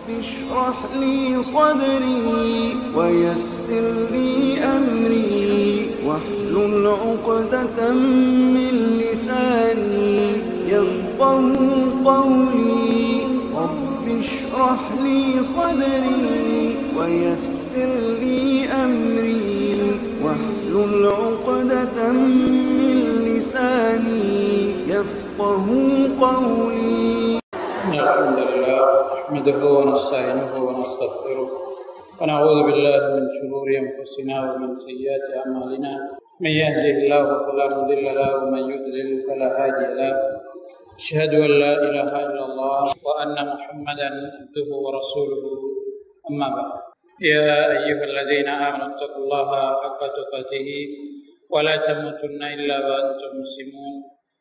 اشرح لي صدري ويسر لي أمري واحلل عقدة من لساني يفقه قولي رب اشرح لي صدري ويسر لي أمري واحلل عقدة من لساني يفقه قولي الحمد لله نحمده ونستعينه ونستغفره ونعوذ بالله من شرور انفسنا ومن سيئات اعمالنا من يهده الله فلا مضل له ومن يضلل فلا هادي له اشهد ان لا اله الا الله وان محمدا عبده ورسوله اما بعد يا ايها الذين امنوا اتقوا الله حق تقاته ولا تموتن الا وانتم مسلمون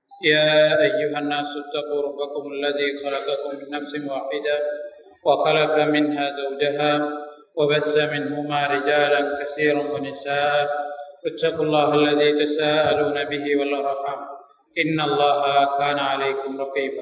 يا أيها الناس اتقوا ربكم الذي خلقكم من نفس واحدة وخلق منها زوجها وبث منهما رجالا كثيرا ونساء اتقوا الله الذي تساءلون به والأرحام إن الله كان عليكم رقيبا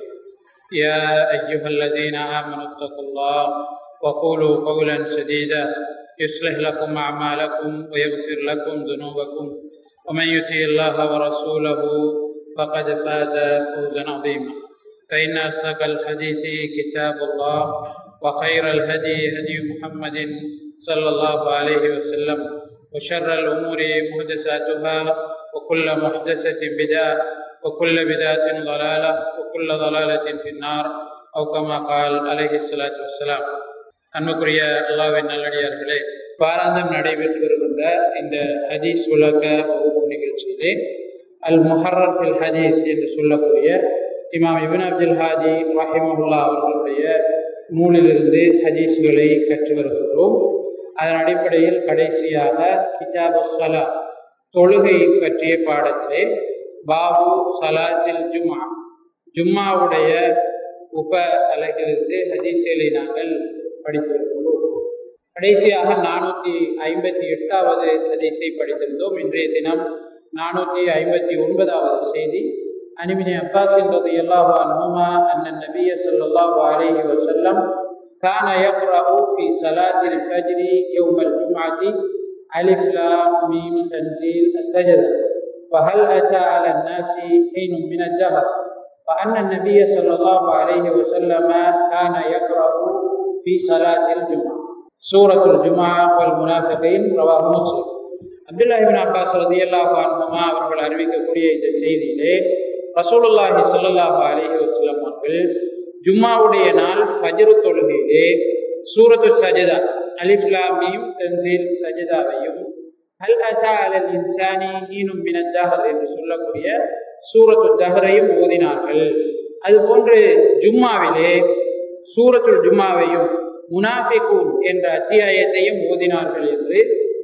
يا أيها الذين آمنوا اتقوا الله وقولوا قولا سديدا يصلح لكم أعمالكم ويغفر لكم ذنوبكم ومن يطع الله ورسوله فقد فاز فوزا عظيما فإن أصدق الحديث كتاب الله وخير الهدي هدي محمد صلى الله عليه وسلم وشر الأمور محدثاتها وكل محدثة بدعة وكل بدعة ضلالة وكل ضلالة في النار أو كما قال عليه الصلاة والسلام அன்புக்குரிய அல்லாவின் நல்லடியார்களே வாராந்தம் நடைபெற்று வருகின்ற இந்த ஹதீஸ் உலக வகுப்பு நிகழ்ச்சியிலே அல் முஹர்ரர் ஃபில் ஹதீஸ் என்று சொல்லக்கூடிய இமாம் இபின் அப்துல் ஹாஜி ரஹிமஹுல்லா அவர்களுடைய நூலிலிருந்து ஹதீஸ்களை கற்று வருகின்றோம் அதன் அடிப்படையில் கடைசியாக கிதாபு சலா தொழுகை பற்றிய பாடத்திலே பாபு சலாத்தில் ஜும்மா ஜும்மாவுடைய உப அலைகளிலிருந்து ஹதீஸ்களை நாங்கள் படித்திருக்கிறோம் கடைசியாக நானூற்றி ஐம்பத்தி எட்டாவது ஹதீஸை படித்திருந்தோம் இன்றைய தினம் நானூற்றி ஐம்பத்தி ஒன்பதாவது செய்தி عن ابن عباس رضي الله عنهما أن النبي صلى الله عليه وسلم كان يقرأ في صلاة الفجر يوم الجمعة ألف لام ميم تنزيل السجدة فهل أتى على الناس حين من الدهر وأن النبي صلى الله عليه وسلم كان يقرأ في صلاة الجمعة سورة الجمعة والمنافقين رواه مسلم அப்துல்லாஹிபின் அப்பாஸ் ரதியல்லாஹு அன்ஹுமா அவர்கள் அறிவிக்கக்கூடிய இந்த செய்தியிலே ரசூலுல்லாஹி ஸல்லல்லாஹு அலைஹி வஸல்லம் அவர்கள் ஜும்மாவுடைய நாள் ஃபஜ்ர் தொழுகையிலே சூரத்து சஜதா அலிஃப் லாம் மீம் தன்சீல் சஜதாவையும் ஹல் அத்தா அலல் இன்சானி ஹீனும் மின தஹர் என்று சொல்லக்கூடிய சூரத்து தஹரையும் ஓதினார்கள் அதுபோன்று ஜும்மாவிலே சூரத்துல் ஜும்மாவையும் முனாஃபிகூன் என்ற அத்தியாயத்தையும் ஓதினார்கள் என்று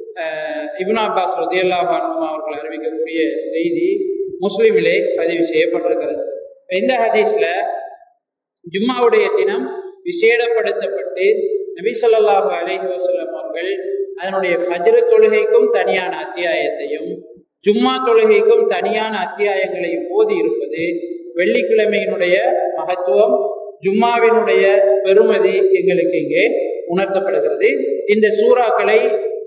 இப்னு அப்பாஸ் ரதியல்லாஹு அவர்கள் அறிவிக்கக்கூடிய செய்தி முஸ்லிமிலே பதிவு செய்யப்பட்டிருக்கிறது இந்த ஹதீஸ்ல ஜும்மாவுடைய தினம் விசேடப்படுத்தப்பட்டு நபி சொல்லாஹு அலஹி வசல்லம் அவர்கள் அதனுடைய ஃபஜ்ர தொழுகைக்கும் தனியான அத்தியாயத்தையும் ஜும்மா தொழுகைக்கும் தனியான அத்தியாயங்களையும் ஓதி இருப்பது வெள்ளிக்கிழமையினுடைய மகத்துவம் ஜும்மாவினுடைய பெருமதி எங்களுக்கு இங்கே உணர்த்தப்படுகிறது இந்த சூறாக்களை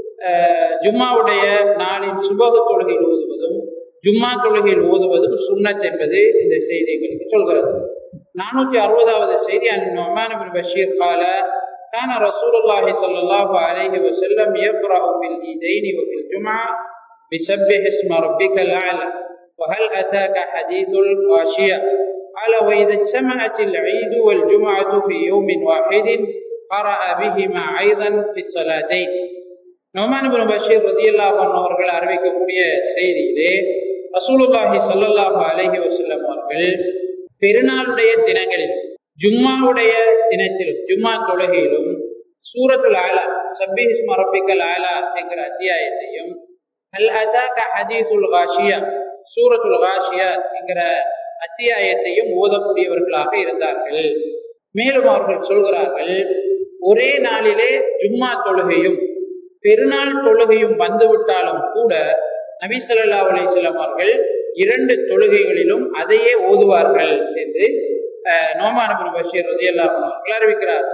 ஜும்மாவுடைய நாளின் சுபகு தொழுகையில் ஓதுவதும் ஜும்மா தொழுகையில் ஓதுவதும் சுண்ணத் என்பது இந்த செய்தி எங்களுக்கு சொல்கிறது நானூற்றி அறுபதாவது செய்தி அன் பஷீர் கால كان رسول الله صلى الله عليه وسلم يقرأ في العيدين وفي الجمعة بسبح اسم ربك الأعلى وهل أتاك حديث الغاشية قال وإذا اجتمعت العيد والجمعة في يوم واحد قرأ بهما أيضا في الصلاتين நொமான் பஷீர் ரதியல்லா அவர்கள் அறிவிக்கக்கூடிய செய்தியிலே ரசூலுல்லாஹி சல்லல்லாஹு அலஹி வசல்லம் அவர்கள் பெருநாளுடைய தினங்களில் ஜும்மாவுடைய தினத்திலும் ஜும்மா தொழுகையிலும் சூரத்துல் ஆலா சப்பீஸ் மரபிக்கல் ஆலா என்கிற அத்தியாயத்தையும் அல் அதாக்க ஹதீசுல் காஷியா சூரத்துல் காஷியா என்கிற அத்தியாயத்தையும் ஓதக்கூடியவர்களாக இருந்தார்கள் மேலும் அவர்கள் சொல்கிறார்கள் ஒரே நாளிலே ஜும்மா தொழுகையும் பெருநாள் தொழுகையும் வந்துவிட்டாலும் கூட நபி ஸல்லல்லாஹு அலைஹி வஸல்லம் அவர்கள் இரண்டு தொழுகைகளிலும் அதையே ஓதுவார்கள் என்று அஹ், நோமான் இப்னு பஷீர் ரலியல்லாஹு அன்ஹு அவர்கள் அறிவிக்கிறார்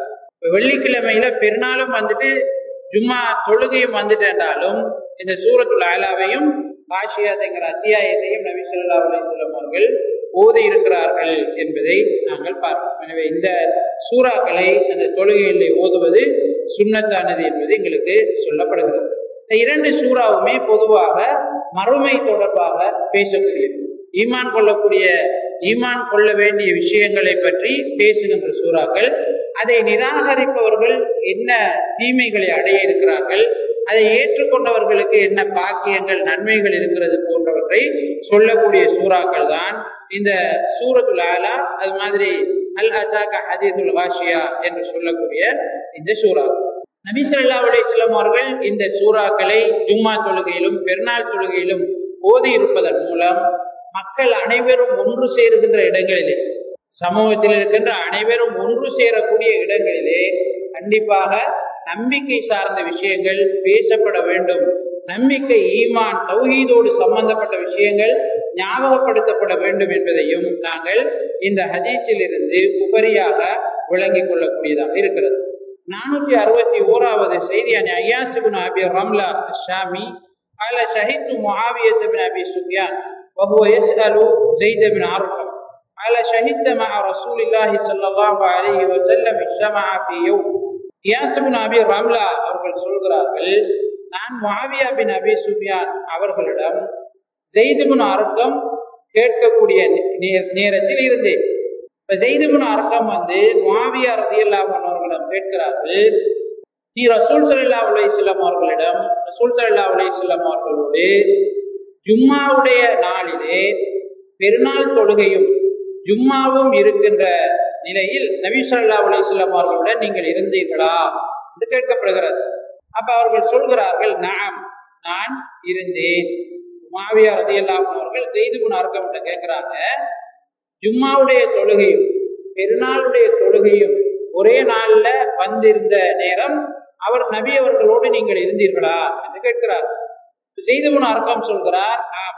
இப்ப வெள்ளிக்கிழமையில பெருநாளும் வந்துட்டு ஜும்மா தொழுகையும் வந்துட்டேன்றாலும் இந்த சூரத்துல் ஆலாவையும் காஷியாத்துங்கிற அத்தியாயத்தையும் நபி சொல்லா அலிஸ்லாம் அவர்கள் ஓதி இருக்கிறார்கள் என்பதை நாங்கள் பார்ப்போம் எனவே இந்த சூறாக்களை அந்த தொழுகையிலே ஓதுவது சுண்ணத்தானது என்பது எங்களுக்கு சொல்லப்படுகிறது இந்த இரண்டு சூறாவுமே பொதுவாக மறுமை தொடர்பாக பேசக்கூடியது ஈமான் கொள்ளக்கூடிய ஈமான் கொள்ள வேண்டிய விஷயங்களை பற்றி பேசுகின்ற சூறாக்கள் அதை நிராகரிப்பவர்கள் என்ன தீமைகளை அடைய இருக்கிறார்கள் அதை ஏற்றுக்கொண்டவர்களுக்கு என்ன பாக்கியங்கள் நன்மைகள் இருக்கிறது போன்றவற்றை சொல்லக்கூடிய சூறாக்கள் தான் இந்த சூரத்துல் ஆலா அது மாதிரி அல் அத்தாக்க ஹதீதுல் வாஷியா என்று சொல்லக்கூடிய இந்த சூறா நபி சொல்லா அலிஸ்லாம் அவர்கள் இந்த சூறாக்களை ஜும்மா தொழுகையிலும் பெருநாள் தொழுகையிலும் ஓதி இருப்பதன் மூலம் மக்கள் அனைவரும் ஒன்று சேருகின்ற இடங்களிலே சமூகத்தில் இருக்கின்ற அனைவரும் ஒன்று சேரக்கூடிய இடங்களிலே கண்டிப்பாக நம்பிக்கை சார்ந்த விஷயங்கள் பேசப்பட வேண்டும் நம்பிக்கை ஈமான் தௌஹீதோடு சம்பந்தப்பட்ட விஷயங்கள் ஞாபகப்படுத்தப்பட வேண்டும் என்பதையும் நாங்கள் இந்த ஹதீஸில் இருந்து உபரியாக விளங்கிக் கொள்ளக்கூடியதாக இருக்கிறது நானூற்றி அறுபத்தி ஓராவது செய்தி ஐயாசிபுன் அபி ரம்லா ஷாமி قال شهدت معاوية بن أبي سفيان وهو يسأل زيد بن أرقم قال شهدت مع رسول الله صلى الله عليه وسلم اجتمع في يوم யாசுபின் அபி ரம்லா அவர்கள் சொல்கிறார்கள் நான் மாவியா பின் அபி சுஃபியான் அவர்களிடம் ஜெய்துபின் அர்க்கம் கேட்கக்கூடிய நேரத்தில் இருந்தேன் இப்ப ஜெய்துபின் அர்க்கம் வந்து மாவியா ரதியல்லாஹ் அவர்களிடம் கேட்கிறார்கள் நீ ரசூல் சல்லா அலையம் அவர்களிடம் ரசூல் சல்லா அலையம் அவர்களோடு ஜும்மாவுடைய நாளிலே பெருநாள் தொழுகையும் ஜும்மாவும் இருக்கின்ற நிலையில் நபி சொல்லா அலிஸ்லாம் அவர்களுடன் நீங்கள் இருந்தீர்களா என்று கேட்கப்படுகிறது அப்ப அவர்கள் சொல்கிறார்கள் நாம் நான் இருந்தேன் மாவியார் ரதியல்லாம் அவர்கள் செய்து குண அர்க்கம் கேட்கிறாங்க ஜும்மாவுடைய தொழுகையும் பெருநாளுடைய தொழுகையும் ஒரே நாள்ல வந்திருந்த நேரம் அவர் நபி அவர்களோடு நீங்கள் இருந்தீர்களா என்று கேட்கிறார் செய்து குண அர்க்கம் சொல்கிறார் ஆம்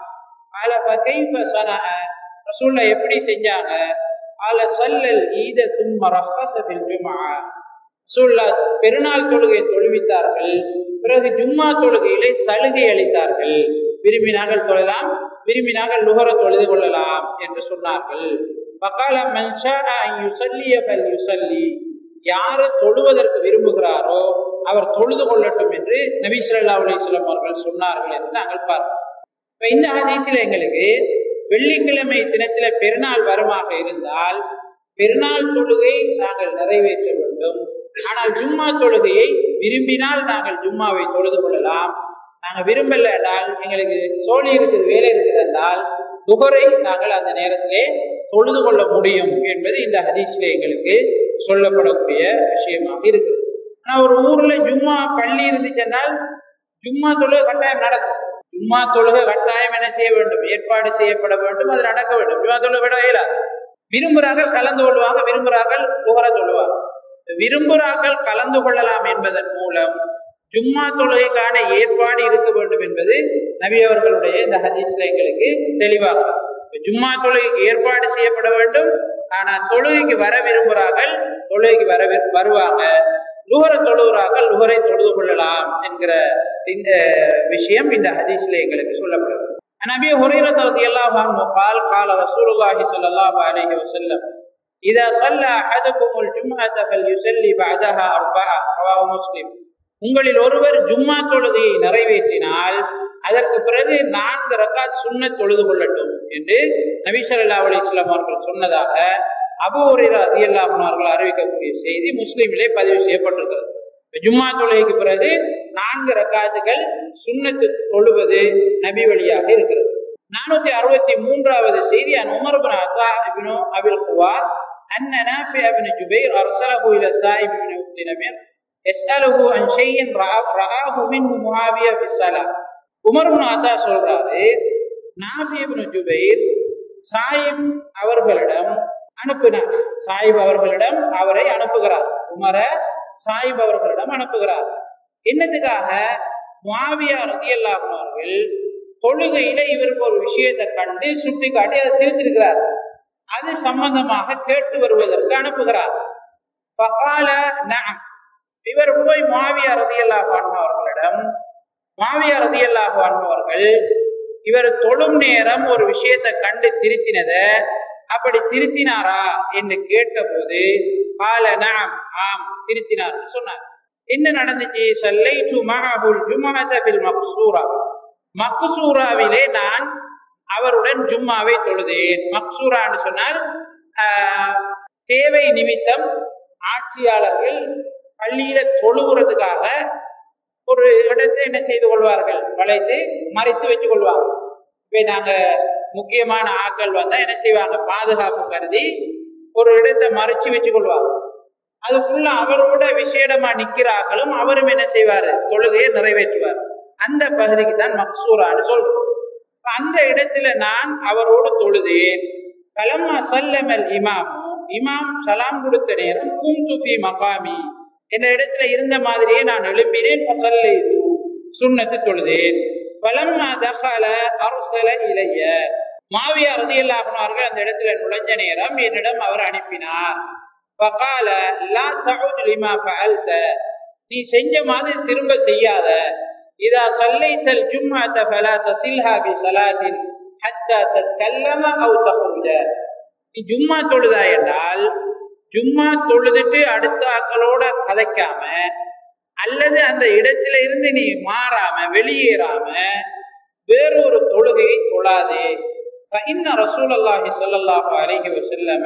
ரசூல்ல எப்படி செஞ்சாங்க அல சல்லல் ஈத தும்ம ரஃபசபில் ஜுமா ரசூல்லா பெருநாள் தொழுகை தொழுவித்தார்கள் பிறகு ஜும்மா தொழுகையிலே சலுகை அளித்தார்கள் விரும்பினார்கள் தொழலாம் விரும்பினார்கள் நுகர தொழுது கொள்ளலாம் என்று சொன்னார்கள் பக்கால மன்ஷா யுசல்லிய பல் யுசல்லி யாரு தொழுவதற்கு விரும்புகிறாரோ அவர் தொழுது கொள்ளட்டும் என்று நபி சொல்லா அலிஸ்லாம் அவர்கள் சொன்னார்கள் என்று நாங்கள் பார்ப்போம் இப்ப இந்த ஹதீஸில் எங்களுக்கு வெள்ளிக்கிழமை தினத்தில பெருநாள் வருமாக இருந்தால் பெருநாள் தொழுகை நாங்கள் நிறைவேற்ற வேண்டும் ஆனால் ஜும்மா தொழுகையை விரும்பினால் நாங்கள் ஜும்மாவை தொழுது கொள்ளலாம் நாங்கள் விரும்பல என்றால் எங்களுக்கு சோழி இருக்குது வேலை இருக்குது என்றால் துகரை நாங்கள் அந்த நேரத்திலே தொழுது கொள்ள முடியும் என்பது இந்த ஹதீஸில் எங்களுக்கு சொல்லப்படக்கூடிய விஷயமாக இருக்குது ஆனால் ஒரு ஊர்ல ஜும்மா பள்ளி இருந்துச்சென்றால் ஜும்மா தொழுகை கட்டாயம் நடக்கும் ஜும்மா தொழுகை கட்டாயம் என்ன செய்ய வேண்டும் ஏற்பாடு செய்யப்பட வேண்டும் அது நடக்க வேண்டும் ஜும்மா தொழுகை விட இயலாது விரும்புகிறார்கள் கலந்து கொள்வாங்க விரும்புகிறார்கள் புகர சொல்லுவாங்க விரும்புகிறார்கள் கலந்து கொள்ளலாம் என்பதன் மூலம் ஜும்மா தொழுகைக்கான ஏற்பாடு இருக்க வேண்டும் என்பது நபி அவர்களுடைய இந்த ஹதீஸ்ல எங்களுக்கு தெளிவாக ஜும்மா தொழுகைக்கு ஏற்பாடு செய்யப்பட வேண்டும் ஆனா தொழுகைக்கு வர விரும்புகிறார்கள் தொழுகைக்கு வர வருவாங்க லுகர தொழுகிறார்கள் லுகரை தொழுது கொள்ளலாம் என்கிற இந்த விஷயம் இந்த ஹதீஸ்ல எங்களுக்கு சொல்லப்படுது عن ابي هريره رضي الله عنه قال قال رسول الله صلى الله عليه وسلم اذا صلى احدكم الجمعه فليصلي بعدها اربعه رواه مسلم உங்களில் ஒருவர் ஜும்மா தொழுகையை நிறைவேற்றினால் அதற்கு பிறகு நான்கு ரக்காத் சுண்ண தொழுது கொள்ளட்டும் என்று நபி ஸல்லல்லாஹு அலைஹி வஸல்லம் அவர்கள் சொன்னதாக அபு ஹுரைரா ரலியல்லாஹு அன்ஹு அவர்கள் அறிவிக்கக்கூடிய செய்தி முஸ்லிமிலே பதிவு செய்யப்பட்டிருக்கிறது ஜும்மா தொழுகைக்கு பிறகு நான்கு ரக்காத்துகள் சுண்ணத்து தொழுவது நபி வழியாக இருக்கிறது நானூத்தி அறுபத்தி மூன்றாவது செய்தி அன் உமர் பின் அத்தா இப்னு அபில் குவார் أن نافع بن جبير أرسله إلى سائب بن أبي نمير يسأله عن شيء رآه منه معاوية في الصلاة உமர் பின் அத்தா சொல்றாரு நாஃபி இப்னு ஜுபைர் சாயிப் அவர்களிடம் அனுப்பினார் சாயிப் அவர்களிடம் அவரை அனுப்புகிறார் உமர சாயிப் அவர்களிடம் அனுப்புகிறார் என்னத்துக்காக மாவியா ரதியல்லாஹு அவர்கள் தொழுகையில இவருக்கு ஒரு விஷயத்தை கண்டு சுட்டி காட்டி அதை திருத்திருக்கிறார் அது சம்பந்தமாக கேட்டு வருவதற்கு அனுப்புகிறார் ஃபகால நஅம் இவர் போய் மாவியா ரதியல்லாஹு அன்ஹு அவர்களிடம் மாவியா ரதியல்லாஹு அன்ஹு அவர்கள் இவர் தொழும் நேரம் ஒரு விஷயத்தை கண்டு திருத்தினத அப்படி திருத்தினாரா என்று கேட்டபோது கால நஅம் ஆம் திருத்தினார் சொன்னார் என்ன நடந்துச்சு சல்லைத்து மஹுல் ஜுமாத ஃபில் மக்சூரா மக்சூராவிலே நான் அவருடன் ஜும்மாவை தொழுதேன் மக்சூரான்னு சொன்னால் ஆஹ், தேவை நிமித்தம் ஆட்சியாளர்கள் பள்ளியில தொழுகிறதுக்காக ஒரு இடத்தை என்ன செய்து கொள்வார்கள் வளைத்து மறைத்து வச்சு கொள்வாங்க இப்ப நாங்க முக்கியமான ஆட்கள் வந்தா என்ன செய்வாங்க பாதுகாப்பு கருதி ஒரு இடத்தை மறைச்சு வச்சு கொள்வாங்க அதுக்குள்ள அவரோட விசேடமா நிக்கிறார்களும் அவரும் என்ன செய்வாரு தொழுகையை நிறைவேற்றுவார் அந்த பகுதிக்கு தான் மக்சூரான்னு சொல்றோம் இப்ப அந்த இடத்துல நான் அவரோடு தொழுதேன் கலம்மா சல்லமல் இமாம் இமாம் சலாம் கொடுத்த நேரம் கூந்து ஃபி மகாமி என்ற இடத்துல இருந்த மாதிரியே நான் எழுப்பினேன் ஃபசல்லைது சுன்னத்து தொழுதேன் பலம்மா தஹல அரசல இலைய மாவியா ரதியல்லாஹுனார்கள் அந்த இடத்துல நுழைஞ்ச நேரம் என்னிடம் அவர் அனுப்பினார் ஃபகால லா தஉத் லிமா ஃபஅல்த நீ செஞ்ச மாதிரி திரும்ப செய்யாத இதா சல்லைத்தல் ஜும்மாத ஃபலா தசில்ஹா பி ஸலாத்தின் ஹத்தா தத்தல்லம அவு தஹுருஜ நீ ஜும்மா தொழுதா என்றால் ஜும்மா தொழுதுட்டு அடுத்த ஆக்களோட கதைக்காம அல்லது அந்த இடத்துல இருந்து நீ மாறாம வெளியேறாம வேறொரு தொழுகையை தொழாதே فإن رسول الله صلى الله عليه وسلم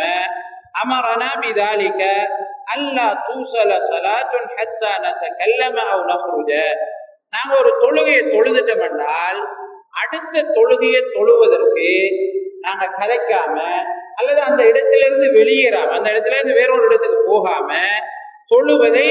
أمرنا بذلك ألا توصل صلاة حتى نتكلم أو نخرج நாங்க ஒரு தொழுகையை தொழுதுட்டோம் என்றால் அடுத்த தொழுகையை தொழுவதற்கு நாங்க கதைக்காம அல்லது அந்த இடத்துல இருந்து வெளியேறாம அந்த இடத்துல இருந்து வேறொரு இடத்துக்கு போகாம தொழுவதை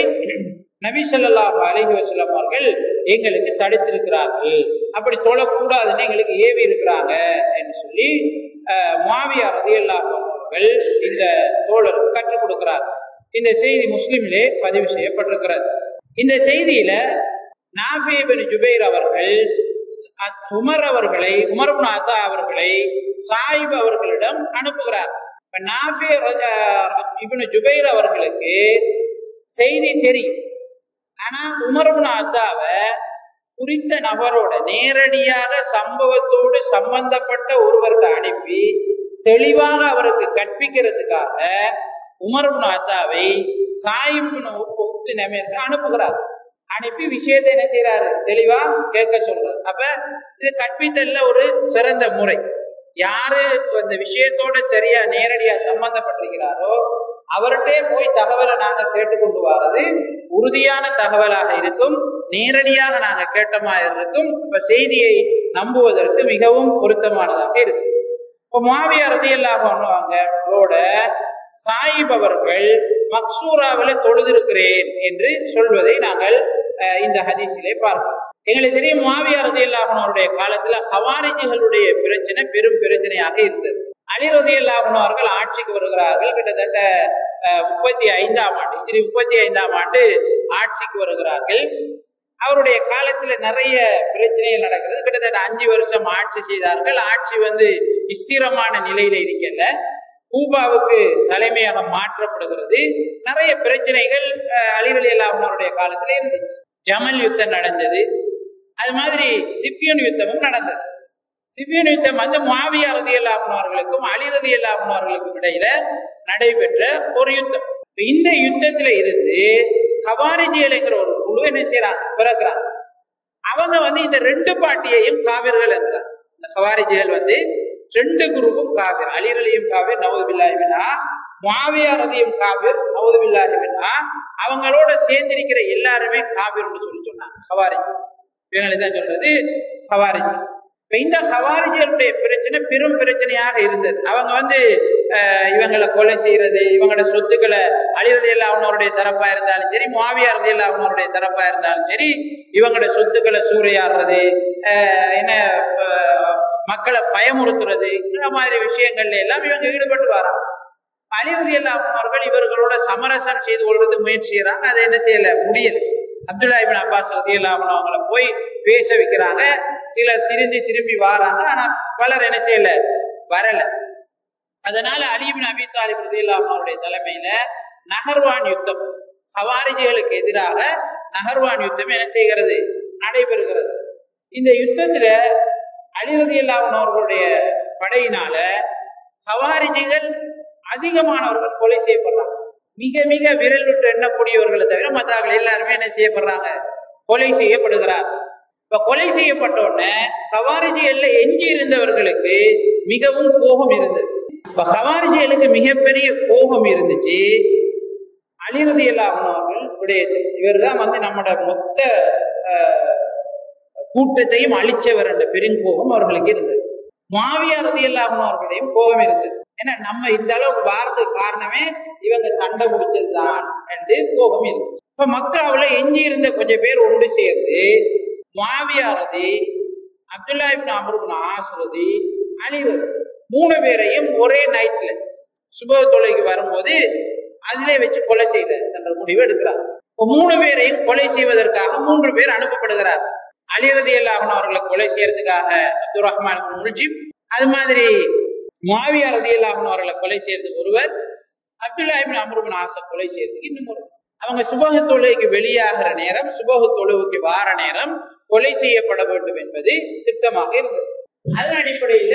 நபி ஸல்லல்லாஹு அலைஹி வஸல்லம் அவர்கள் எங்களுக்கு தடுத்திருக்கிறார்கள் அப்படி தொழக்கூடாதுன்னு எங்களுக்கு ஏவி இருக்கிறாங்க என்று சொல்லி அஹ், முஆவியா ரலியல்லாஹு அன்ஹு அவர்கள் இந்த தோழருக்கு கற்றுக் கொடுக்கிறார் இந்த செய்தி முஸ்லிமிலே பதிவு செய்யப்பட்டிருக்கிறது இந்த செய்தியில நாஃபி இப்னு ஜுபைர் அவர்கள் அ- உமர் அவர்களை உமர் இப்னு அத்தா அவர்களை சாயிப் அவர்களிடம் அனுப்புகிறார் இப்ப நாஃபி ர- இப்னு ஜுபைர் அவர்களுக்கு செய்தி தெரியும் ஆனா உமர் இப்னு அத்தாவை குறித்த நபரோட நேரடியாக சம்பவத்தோடு சம்பந்தப்பட்ட ஒருவர்கிட்ட அனுப்பி தெளிவாக அவருக்கு கற்பிக்கிறதுக்காக உமர் இப்னு அத்தாவை சாயிப்னு உக்து நமீருக்கு அனுப்புகிறார் அனுப்பி விஷயத்தை என்ன செய்யறாரு தெளிவா கேட்க சொல்றாரு அப்ப இது கற்பித்தல்ல ஒரு சிறந்த முறை யாரு அந்த விஷயத்தோட சரியா நேரடியா சம்பந்தப்பட்டிருக்கிறாரோ அவர்கிட்டே போய் தகவலை நாங்க கேட்டுக்கொண்டு வர்றது உறுதியான தகவலாக இருக்கும் நேரடியாக நாங்க கேட்டமா இருக்கும் இப்ப செய்தியை நம்புவதற்கு மிகவும் பொருத்தமானதாக இருக்கும் இப்ப மாவியா ரதியல்லாஹு பண்ணுவாங்களோட சாயிப் அவர்கள் மக்சூராவில தொழுதிருக்கிறேன் என்று சொல்வதை நாங்கள் அஹ், இந்த ஹதீஸிலே பார்ப்போம் எங்களுக்கு தெரியும் மாவியா ரதியல்லாஹனுடைய காலத்துல ஹவாரிஜிகளுடைய பிரச்சனை பெரும் பிரச்சனையாக இருந்தது அலி ரதியல்லாஹன் அவர்கள் ஆட்சிக்கு வருகிறார்கள் கிட்டத்தட்ட அஹ், முப்பத்தி ஐந்தாம் ஆண்டு இதில் முப்பத்தி ஐந்தாம் ஆண்டு ஆட்சிக்கு வருகிறார்கள் அவருடைய காலத்துல நிறைய பிரச்சனைகள் நடக்கிறது கிட்டத்தட்ட அஞ்சு வருஷம் ஆட்சி செய்தார்கள் ஆட்சி வந்து ஸ்திரமான நிலையில இருக்கல கூபாவுக்கு தலைமையாக மாற்றப்படுகிறது நிறைய பிரச்சனைகள் அஹ், அலி அலி அல்லாஹனுடைய காலத்துல இருந்துச்சு ஜமல் யுத்தம் நடந்தது அது மாதிரி சிப்பியன் யுத்தமும் நடந்தது சிப்பியன் யுத்தம் வந்து மாவியா ரதி அவர்களுக்கும் அலி ரதி அவர்களுக்கும் இடையில நடைபெற்ற ஒரு யுத்தம் இப்ப இந்த யுத்தத்துல இருந்து கவாரிஜியல்ங்கிற ஒரு குழு என்ன செய்யறாங்க பிறக்கிறாங்க அவங்க வந்து இந்த ரெண்டு பாட்டியையும் காவிர்கள் என்கிறார் இந்த கவாரிஜிகள் வந்து ரெண்டு குரூப்பும் காவிர் அலிரலியும் காவிர் நவதுபில்லாஹிமினா மாவியா ரதியும் காவிர் நவதுபில்லாஹிமினா அவங்களோட சேர்ந்திருக்கிற எல்லாருமே காவிர்னு சொல்லி சொன்னாங்க கவாரிஜி இவங்களை தான் சொல்றது கவாரிஜி இப்ப இந்த ஹவாரிஜர்களுடைய பிரச்சனை பெரும் பிரச்சனையாக இருந்தது அவங்க வந்து அஹ், இவங்களை கொலை செய்யறது இவங்களோட சொத்துக்களை அழிறது எல்லாம் அவனோருடைய தரப்பா இருந்தாலும் சரி மாவியார் எல்லாம் அவனோருடைய தரப்பா இருந்தாலும் சரி இவங்களோட சொத்துக்களை சூறையாடுறது அஹ், என்ன அஹ், மக்களை பயமுறுத்துறது இந்த மாதிரி விஷயங்கள்ல எல்லாம் இவங்க ஈடுபட்டு வராங்க அலிரதி எல்லாம் அவர்கள் இவர்களோட சமரசம் செய்து கொள்றது முயற்சி செய்யறாங்க அதை என்ன செய்யல முடியல அப்துல்லா இபின் அப்பாஸ் ரதி அவங்கள போய் பேச வைக்கிறாங்க சிலர் திரும்பி திரும்பி வாராங்க ஆனா பலர் என்ன செய்யல வரல அதனால அலிபின் அபி தாலிப் ரதி அவங்களுடைய தலைமையில நகர்வான் யுத்தம் ஹவாரிஜிகளுக்கு எதிராக நகர்வான் யுத்தம் என்ன செய்கிறது நடைபெறுகிறது இந்த யுத்தத்துல அலிரதி அவர்களுடைய படையினால ஹவாரிஜிகள் அதிகமானவர்கள் கொலை செய்யப்படுறாங்க மிக மிக விரல் விட்டு எண்ணக்கூடியவர்களை தவிர மற்றவர்கள் எல்லாருமே என்ன செய்யப்படுறாங்க கொலை செய்யப்படுகிறார் இப்ப கொலை செய்யப்பட்ட உடனே ஹவாரிஜிகள்ல எஞ்சி இருந்தவர்களுக்கு மிகவும் கோபம் இருந்தது இப்ப ஹவாரிஜிகளுக்கு மிகப்பெரிய கோபம் இருந்துச்சு அலிரதி அவர்கள் விடயத்தில் இவர் தான் வந்து நம்மட மொத்த கூட்டத்தையும் அழிச்சவர் என்ற பெருங்கோபம் அவர்களுக்கு இருந்தது மாவியா ரதி அவர்களையும் கோபம் இருந்தது ஏன்னா நம்ம இந்த அளவுக்கு வாரதுக்கு காரணமே இவங்க சண்டை முடிச்சதுதான் என்று கோபம் இருந்தது இப்ப மக்காவுல எஞ்சி இருந்த கொஞ்சம் பேர் ஒன்று சேர்ந்து மாவியா ரதி அப்துல்லா இப்னு அமருபின் ஆசரதி அலிரதி மூணு பேரையும் ஒரே நைட்ல சுப தொலைக்கு வரும்போது அதிலே வச்சு கொலை செய்த என்ற முடிவு எடுக்கிறார் மூணு பேரையும் கொலை செய்வதற்காக மூன்று பேர் அனுப்பப்படுகிறார் அலிரதி அல்லாஹன் அவர்களை கொலை செய்யறதுக்காக அப்துல் ரஹ்மான் முல்ஜிப் அது மாதிரி மாவியா ரதி அல்லாஹன் அவர்களை கொலை செய்யறதுக்கு ஒருவர் அப்துல்லாஹிபின் அமருபின் ஆசை கொலை செய்யறதுக்கு இன்னும் ஒரு அவங்க சுபக தொழுகைக்கு வெளியாகிற நேரம் சுபக தொழுவுக்கு வார நேரம் கொலை செய்யப்பட வேண்டும் என்பது திட்டமாக இருந்தது அதன் அடிப்படையில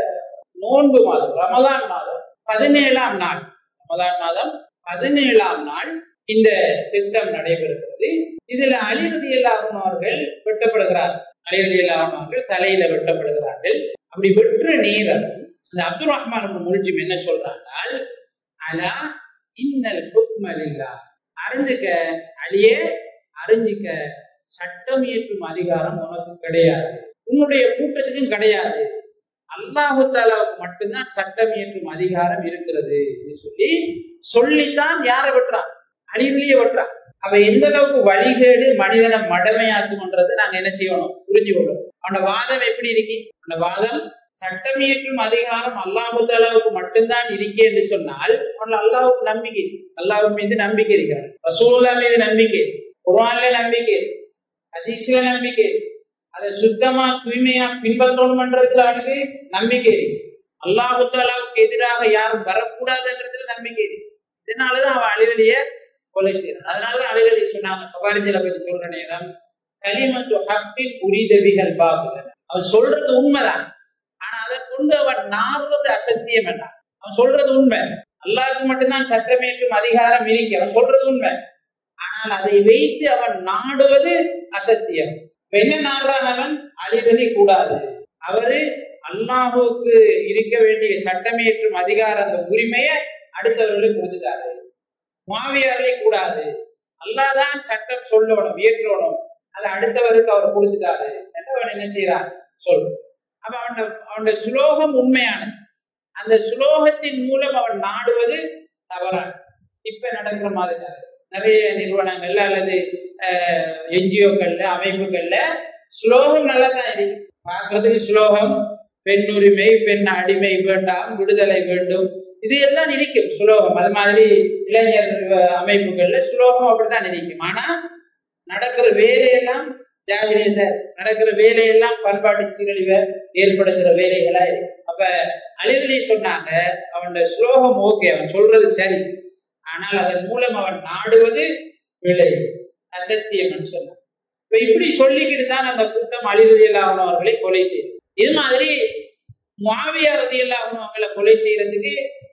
நோன்பு மாதம் ரமதான் மாதம் பதினேழாம் நாள் ரமதான் மாதம் பதினேழாம் நாள் இந்த திட்டம் நடைபெறுகிறது இதுல அலிரதி அல்லாஹும் அவர்கள் வெட்டப்படுகிறார் அலிரதி அல்லாஹும் அவர்கள் தலையில வெட்டப்படுகிறார்கள் அப்படி வெற்ற நேரம் இந்த அப்துல் ரஹ்மான் முல்ஜிம் என்ன சொல்றாங்கள் அலா இன்னல் புக்மலில்லா அறிஞ்சுக்க அழியே அறிஞ்சிக்க சட்டம் இயற்றும் அதிகாரம் உனக்கு கிடையாது உன்னுடைய கூட்டத்துக்கும் கிடையாது அல்லாஹு தாலாவுக்கு மட்டும்தான் சட்டம் இயற்றும் அதிகாரம் இருக்கிறது சொல்லி சொல்லித்தான் யாரை வெட்டுறான் அழிவுலயே வெட்டுறான் அவ எந்த அளவுக்கு வழிகேடு மனிதனை மடமையாக்கும்ன்றது நாங்க என்ன செய்யணும் புரிஞ்சு கொள்ளணும் அவனோட வாதம் எப்படி இருக்கு அந்த வாதம் சட்டம் இயற்றும் அதிகாரம் அல்லாஹு தாலாவுக்கு மட்டும்தான் இருக்கே என்று சொன்னால் அவன் அல்லாவுக்கு நம்பிக்கை அல்லாஹ் மீது நம்பிக்கை இருக்கிறான் ரசூல்லா மீது நம்பிக்கை குரான்ல நம்பிக்கை ஹதீஸ்ல நம்பிக்கை அதை சுத்தமா தூய்மையா பின்பற்றணும்ன்றதுல அவனுக்கு நம்பிக்கை இருக்கு அல்லாஹு தாலாவுக்கு எதிராக யாரும் வரக்கூடாதுன்றதுல நம்பிக்கை இருக்கு இதனாலதான் அவன் அழிவலிய கொலை செய்யறான் அதனாலதான் அழிவலி சொன்னாங்க கபாரிஜல பற்றி சொல்ற நேரம் களிமத்து ஹப்பின் உரிதவிகள் பாக்குறேன் அவன் சொல்றது உண்மைதான் ஆனா அதை கொண்டு அவன் நாடுறது அசத்தியம் வேண்டாம் அவன் சொல்றது உண்மை அல்லாவுக்கு மட்டும்தான் சட்டமேற்றும் அதிகாரம் இருக்கு அவன் சொல்றது உண்மை ஆனால் அதை வைத்து அவன் நாடுவது அசத்தியம் என்ன நாடுறான் அவன் அழிதலி கூடாது அவரு அல்லாஹுக்கு இருக்க வேண்டிய சட்டமேற்றும் அதிகாரம் அந்த உரிமையை அடுத்தவர்களுக்கு கொடுத்துட்டாரு மாவியார்களே கூடாது அல்லாதான் சட்டம் சொல்லணும் இயற்றணும் அதை அடுத்தவருக்கு அவர் கொடுத்துட்டாரு என்று அவன் என்ன செய்யறான் சொல் அப்ப அவன் அவனுடைய சுலோகம் உண்மையானது அந்த சுலோகத்தின் மூலம் அவன் நாடுவது தவறான இப்ப நடக்கிற மாதிரி நிறைய நிறுவனங்கள்ல அல்லது என்ஜிஓக்கள்ல அமைப்புகள்ல ஸ்லோகம் நல்லா தான் இருக்கு பார்க்கறதுக்கு ஸ்லோகம் பெண் உரிமை பெண் அடிமை வேண்டாம் விடுதலை வேண்டும் இது எல்லாம் இருக்கும் சுலோகம் அது மாதிரி இளைஞர் அமைப்புகள்ல சுலோகம் அப்படித்தான் இருக்கும் ஆனா நடக்கிற வேலையெல்லாம் ஜாகிரேச நடக்கிற வேலையெல்லாம் பண்பாட்டு சீரழிவை ஏற்படுத்துற வேலைகளா இருக்கு அப்ப அழிவலி சொன்னாங்க அவனோட ஸ்லோகம் ஓகே அவன் சொல்றது சரி ஆனால் அதன் மூலம் அவன் நாடுவது விளை அசத்தியம் சொன்னான் இப்ப இப்படி சொல்லிக்கிட்டு தான் அந்த கூட்டம் அழிவதியல்லாம அவர்களை கொலை செய்யும் இது மாதிரி மாவியா ரதியல்லாம அவர்களை கொலை செய்யறதுக்கு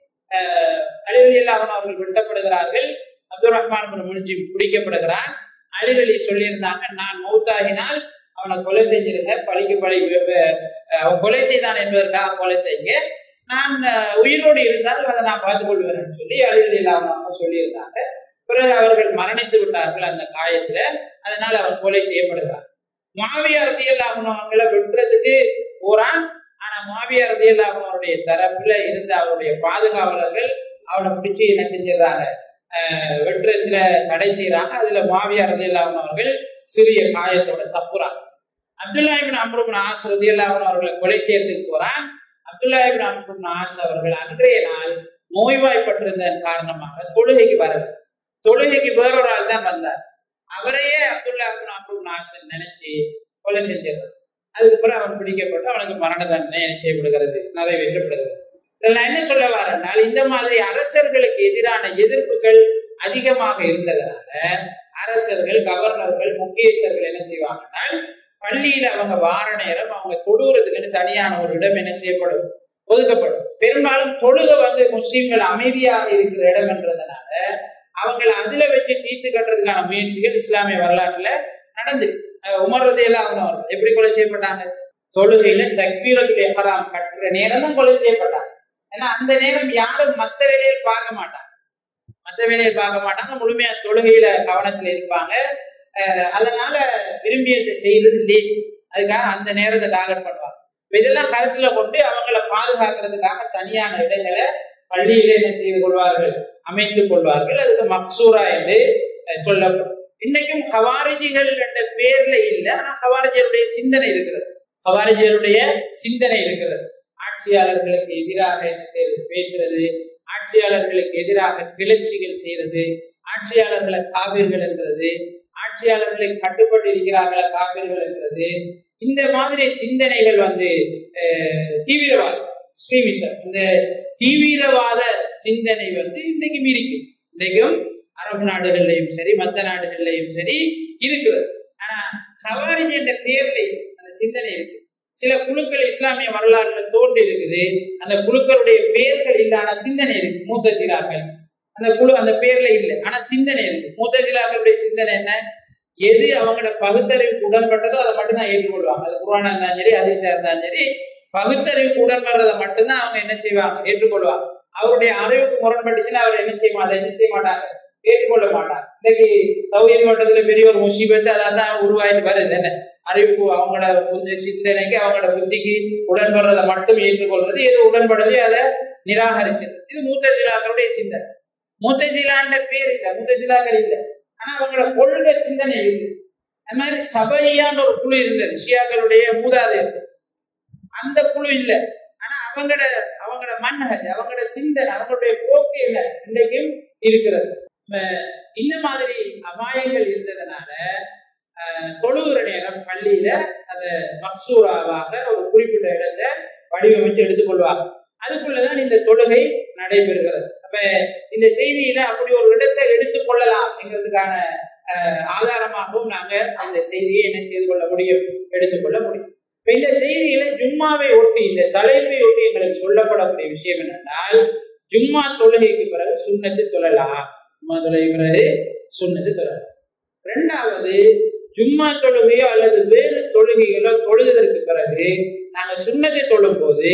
அழிவதியல்லாம அவர்கள் வெட்டப்படுகிறார்கள் அப்துல் ரஹ்மான் முடிஞ்சு பிடிக்கப்படுகிறான் அழிவலி சொல்லியிருந்தாங்க நான் மௌத்தாகினால் அவனை கொலை செஞ்சிருங்க பழிக்கு பழி அவன் கொலை செய்தான் என்பதற்காக கொலை செய்யுங்க நான் உயிரோடு இருந்தால் அதை நான் பார்த்துக் கொள்வேன் சொல்லி அழிவலி இல்லாம சொல்லியிருந்தாங்க பிறகு அவர்கள் மரணித்து விட்டார்கள் அந்த காயத்துல அதனால அவர் கொலை செய்யப்படுகிறார் மாவியார் ரதியல்லாமனை வெட்டுறதுக்கு போறான் ஆனா மாவியார் ரதியல்லாமனுடைய தரப்புல இருந்த அவருடைய பாதுகாவலர்கள் அவனை பிடிச்சு என்ன செஞ்சிடறாங்க வெட்டுறதுல தடை செய்யறாங்க அதுல மாவியார் ரதியல்லாமன் அவர்கள் சிறிய காயத்தோட தப்புறாங்க அப்துல்லாஹிபின் அம்ருபின் ஆஸ் ரதியல்லாமன் அவர்களை கொலை செய்யறதுக்கு போறான் அப்துல்லாஹிபின் அம்ருபின் ஆஸ் அவர்கள் அன்றைய நாள் நோய்வாய்ப்பட்டிருந்ததன் காரணமாக தொழுகைக்கு வரல தொழுகைக்கு வேறொரு ஆள் தான் வந்தார் அவரையே அப்துல்லா அப்துல் நாசன் நினைச்சு கொலை செஞ்சிடறான் அதுக்கப்புறம் அவன் பிடிக்கப்பட்டு அவனுக்கு மரண தண்டனை என்ன செய்யப்படுகிறது நிறைவேற்றப்படுகிறது இதில் நான் என்ன சொல்ல வரேன்னால் இந்த மாதிரி அரசர்களுக்கு எதிரான எதிர்ப்புகள் அதிகமாக இருந்ததுனால அரசர்கள் கவர்னர்கள் முக்கியஸ்தர்கள் என்ன செய்வாங்கன்னா பள்ளியில அவங்க வார நேரம் அவங்க தொழுகிறதுக்குன்னு தனியான ஒரு இடம் என்ன செய்யப்படும் ஒதுக்கப்படும் பெரும்பாலும் தொழுக வந்து முஸ்லீம்கள் அமைதியாக இருக்கிற இடம் என்றதுனால அவங்களை அதுல வச்சு தீர்த்து கட்டுறதுக்கான முயற்சிகள் இஸ்லாமிய வரலாற்றுல நடந்து உமர் ரதியெல்லாம் அவங்க எப்படி கொலை செய்யப்பட்டாங்க தொழுகையில தக்பீரத்துடைய ஹராம் கட்டுற நேரம் தான் கொலை செய்யப்பட்டாங்க ஏன்னா அந்த நேரம் யாரும் மத்த வேலையை பார்க்க மாட்டாங்க மத்த வேலையை பார்க்க மாட்டாங்க முழுமையா தொழுகையில கவனத்துல இருப்பாங்க அதனால விரும்பியதை செய்யறது லேசி அதுக்காக அந்த நேரத்தை டார்கெட் பண்ணுவாங்க இதெல்லாம் கருத்துல கொண்டு அவங்கள பாதுகாக்கிறதுக்காக தனியான இடங்களை பள்ளியில என்ன செய்து கொள்வார்கள் அமைத்துக் கொள்வார்கள் அதுக்கு மக்சூரா என்று சொல்லப்படும் இன்னைக்கும் ஹவாரிஜிகள் என்ற பேர்ல இல்லை ஆனா ஹவாரிஜியருடைய சிந்தனை இருக்கிறது ஹவாரிஜியருடைய சிந்தனை இருக்கிறது ஆட்சியாளர்களுக்கு எதிராக என்ன செய்யறது பேசுறது ஆட்சியாளர்களுக்கு எதிராக கிளர்ச்சிகள் செய்யறது ஆட்சியாளர்களை காவிர்கள் என்கிறது ஆட்சியாளர்களை கட்டுப்பட்டு இருக்கிறார்களா காவிர்கள் என்கிறது இந்த மாதிரி சிந்தனைகள் வந்து தீவிரவாதம் ஸ்ரீமிசம் இந்த தீவிரவாத சிந்தனை வந்து இன்னைக்கும் இருக்கு இன்றைக்கும் அரபு நாடுகள்லையும் சரி மத்த நாடுகள்லையும் சரி இருக்கிறது ஆனா கவாரிஜ் என்ற பேர்ல அந்த சிந்தனை இருக்கு சில குழுக்கள் இஸ்லாமிய வரலாற்றுல தோன்றி இருக்குது அந்த குழுக்களுடைய பெயர்கள் இல்லாத சிந்தனை இருக்கு மூத்த திராக்கள் அந்த குழு அந்த பேர்ல இல்லை ஆனா சிந்தனை இருக்கு மூத்த திராக்களுடைய சிந்தனை என்ன எது அவங்களோட பகுத்தறிவுக்கு உடன்பட்டதோ அதை மட்டும்தான் ஏற்றுக்கொள்வாங்க அது குரானா இருந்தாலும் சரி அதிசா இருந்தாலும் சரி பகுத்தறிவுக்கு உடன்படுறதை மட்டும்தான் அவங்க என்ன செய்வாங்க ஏற்றுக்கொள்வாங்க அவருடைய அறிவுக்கு முரண்பட்டுச்சுன்னா அவர் என்ன செய்ய மாட்டாங்க என்ன செய்ய மாட்டாங்க ஏற்றுக்கொள்ள மாட்டாங்க இன்னைக்கு சௌரிய மட்டத்துல பெரிய ஒரு முசீபத்து அதான் தான் உருவாயிட்டு வருது என்ன அறிவுக்கு அவங்களோட கொஞ்சம் சிந்தனைக்கு அவங்களோட புத்திக்கு உடன்படுறதை மட்டும் ஏற்றுக்கொள்றது எது உடன்படலையோ அதை நிராகரிச்சது இது மூத்தசிலாக்களுடைய சிந்தனை மூத்தசிலான்ற பேர் இல்லை மூத்தசிலாக்கள் இல்லை ஆனா அவங்களோட கொள்கை சிந்தனை இருக்கு அது மாதிரி சபையான்ற ஒரு குழு இருந்தது ஷியாக்களுடைய மூதாதையர் அந்த குழு இல்லை ஆனா அவங்களோட அவங்களோட மன்னகர் அவங்களோட சிந்தனை அவங்களுடைய போக்கு என்ன இன்றைக்கும் இருக்கிறது இந்த மாதிரி அபாயங்கள் இருந்ததுனால தொழுகிற நேரம் பள்ளியில அந்த மக்சூராவாக ஒரு குறிப்பிட்ட இடத்தை வடிவமைச்சு எடுத்துக்கொள்வாங்க அதுக்குள்ளதான் இந்த தொழுகை நடைபெறுகிறது அப்ப இந்த செய்தியில அப்படி ஒரு இடத்தை எடுத்துக்கொள்ளலாம் என்கிறதுக்கான ஆதாரமாகவும் நாங்க அந்த செய்தியை என்ன செய்து கொள்ள முடியும் எடுத்துக்கொள்ள முடியும் இப்ப இந்த செய்தியில ஜும்மாவை ஒட்டி இந்த தலைப்பை ஒட்டி எங்களுக்கு சொல்லப்படக்கூடிய விஷயம் என்னென்றால் ஜும்மா தொழுகைக்கு பிறகு சுண்ணத்து தொழலாம் ஜும்மா தொழுகை பிறகு சுண்ணத்து தொழலாம் ரெண்டாவது ஜும்மா தொழுகையோ அல்லது வேறு தொழுகைகளோ தொழுதற்கு பிறகு நாங்க சுண்ணத்தை தொழும் போது